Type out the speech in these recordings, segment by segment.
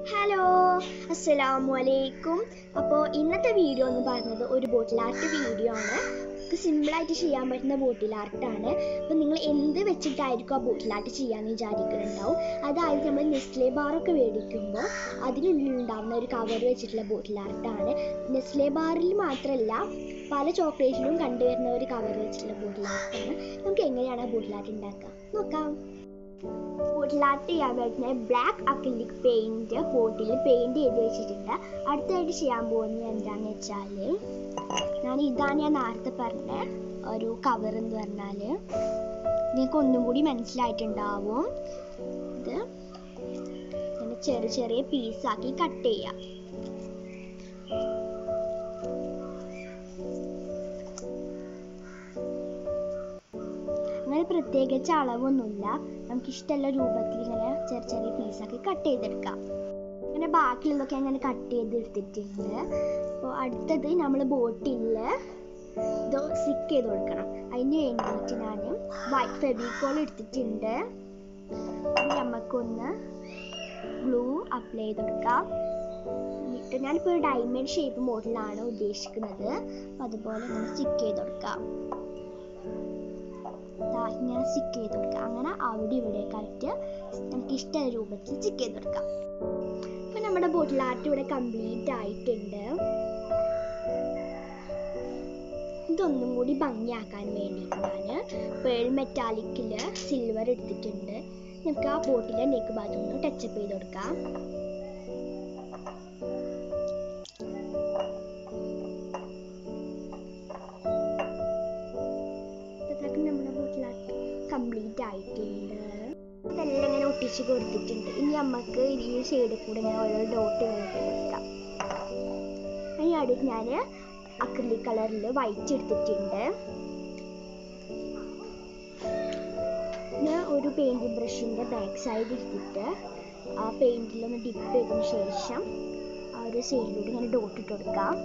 hello അസ്സലാമു അലൈക്കും അപ്പോൾ ഇന്നത്തെ വീഡിയോ എന്ന് പറയുന്നത് ഒരു ബോട്ടിൽ ആർട്ട് വീഡിയോ ആണ് നമുക്ക് സിമ്പിളായിട്ട് ചെയ്യാൻ പറ്റുന്ന ബോട്ടിൽ ആർട്ടാണ് അപ്പോൾ നിങ്ങൾ എന്ത് വെച്ചിട്ടായിരിക്കും ആ ബോട്ടിൽ ആർട്ട് ചെയ്യാമെന്ന് വിചാരിക്കുന്നുണ്ടാവും അതായത് നമ്മൾ നെസ്ലെ ബാറൊക്കെ മേടിക്കുമ്പോൾ അതിനുള്ളിൽ ഉണ്ടാകുന്ന ഒരു കവർ വെച്ചിട്ടുള്ള ബോട്ടിൽ ആർട്ടാണ് നെസ്ലെ ബാറിൽ മാത്രമല്ല പല ചോക്ലേറ്റിലും കണ്ടുവരുന്ന ഒരു കവർ വെച്ചിട്ടുള്ള ബോട്ടിൽ ആർട്ടാണ് നമുക്ക് എങ്ങനെയാണ് ആ ബോട്ടിൽ ആർട്ട് ഉണ്ടാക്കുക നോക്കാം ബോട്ടിൽ ആർട്ട് ചെയ്യാൻ പറ്റുന്ന black acrylic paint bottle paint ചെയ്ത് വെച്ചിട്ടുണ്ട് അടുത്തായിട്ട് ചെയ്യാൻ പോകുന്നത് എന്താണെന്ന് വെച്ചാൽ ഞാൻ ഇതാണ് ഞാൻ നേരത്തെ പറഞ്ഞ ഒരു കവർ എന്ന് പറഞ്ഞാൽ നിങ്ങൾക്ക് ഒന്നും കൂടി മനസ്സിലായിട്ടുണ്ടാവും ഇത് ഇങ്ങനെ ചെറിയ ചെറിയ പീസാക്കി കട്ട് ചെയ്യാം അങ്ങനെ പ്രത്യേകിച്ച് അളവൊന്നുമില്ല നമുക്ക് ഇഷ്ടമുള്ള രൂപത്തിൽ ഇങ്ങനെ ചെറിയ ചെറിയ പീസാക്കി കട്ട് ചെയ്തെടുക്കാം അങ്ങനെ ബാക്കിയുള്ളതൊക്കെ അങ്ങനെ കട്ട് ചെയ്തെടുത്തിട്ടുണ്ട് അപ്പോൾ അടുത്തത് നമ്മൾ ബോട്ടിൽ ഇത് സ്റ്റിക്ക് ചെയ്ത് കൊടുക്കണം അതിന് വേണ്ടിയിട്ട് ഞാൻ വൈറ്റ് ഫെബിക്കോൾ എടുത്തിട്ടുണ്ട് ഇനി നമുക്കൊന്ന് ഗ്ലൂ അപ്ലൈ ചെയ്ത് കൊടുക്കാം എന്നിട്ട് ഞാനിപ്പോൾ ഒരു ഡയമണ്ട് ഷേപ്പ് മോഡലാണ് ഉദ്ദേശിക്കുന്നത് അപ്പോൾ അതുപോലെ ഇങ്ങനെ സ്റ്റിക്ക് ചെയ്ത് കൊടുക്കാം ദാ ഇങ്ങനെ സ്റ്റിക്ക് ചെയ്ത് കൊടുക്കുക അങ്ങനെ അവിടെ ഇവിടെയൊക്കെ ആയിട്ട് നമുക്ക് ഇഷ്ടമുള്ള രൂപത്തിൽ സ്റ്റിക്ക് ചെയ്ത് കൊടുക്കാം അപ്പം നമ്മുടെ ബോട്ടിൽ ആർട്ട് ഇവിടെ കംപ്ലീറ്റ് ആയിട്ടുണ്ട് ഇതൊന്നും കൂടി ഭംഗിയാക്കാൻ വേണ്ടിയിട്ട് ഞാൻ പേൾ മെറ്റാലിക്കിൽ സിൽവർ എടുത്തിട്ടുണ്ട് നമുക്ക് ആ ബോട്ടിലെ നെക്ക് ഭാഗത്ത് ഒന്ന് ടച്ചപ്പ് ചെയ്ത് കൊടുക്കാം ഇതൊക്കെ നമ്മുടെ ബോട്ടിലാക്കി കംപ്ലീറ്റ് ആയിട്ടുണ്ട് ഇതെല്ലാം ഇങ്ങനെ ഒട്ടിച്ച് കൊടുത്തിട്ടുണ്ട് ഇനി നമുക്ക് ഈ സൈഡിൽ കൂടെ ഇങ്ങനെ ഓരോ ഡോട്ട് ഇട്ട് കൊടുക്കാം ഇനി അടുത്ത് ഞാൻ അക്രിലിക് കളറിൽ വൈറ്റ് എടുത്തിട്ടുണ്ട് ഞാൻ ഒരു പെയിൻറ് ബ്രഷിൻ്റെ ബാക്ക് സൈഡ് എടുത്തിട്ട് ആ പെയിൻറ്റിലൊന്ന് ഡിപ്പ് ചെയ്തതിന് ശേഷം ആ ഒരു സൈഡിലൂടെ ഇങ്ങനെ ഡോട്ട് ഇട്ട് കൊടുക്കാം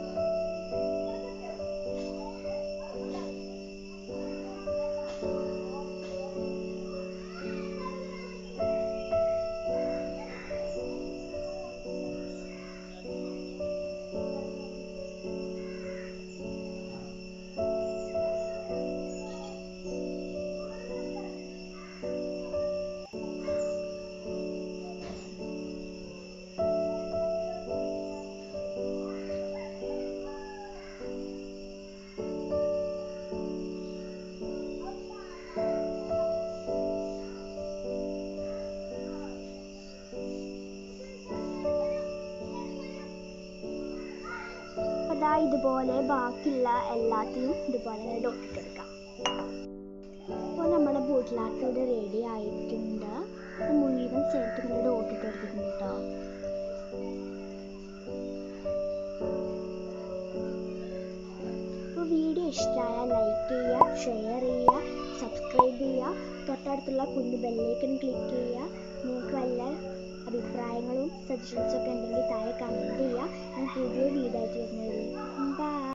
അതാ ഇതുപോലെ ബാക്കിയുള്ള എല്ലാത്തിനും ഇതുപോലെ ഇങ്ങനെ ഡോട്ടിട്ട് എടുക്കാം അപ്പോൾ നമ്മുടെ ബോട്ടിലാർട്ട് ഇവിടെ റെഡി ആയിട്ടുണ്ട് ഇത് മുഴുവൻ സ്ഥലത്ത് ഇങ്ങനെ ഡോട്ടിട്ട് എടുത്തിട്ടുണ്ട് കേട്ടോ അപ്പോൾ വീഡിയോ ഇഷ്ടമായാൽ ലൈക്ക് ചെയ്യുക ഷെയർ ചെയ്യുക സബ്സ്ക്രൈബ് ചെയ്യുക തൊട്ടടുത്തുള്ള കുഞ്ഞു ബെല്ലേക്കൺ ക്ലിക്ക് ചെയ്യുക നിങ്ങൾക്ക് വല്ല അഭിപ്രായങ്ങളും സജഷൻസും ഒക്കെ ഉണ്ടെങ്കിൽ താഴെ കമൻറ്റ് ചെയ്യുക ഞാൻ പുതിയ വീഡിയോ ആയിട്ട് വരുന്നത് ബൈ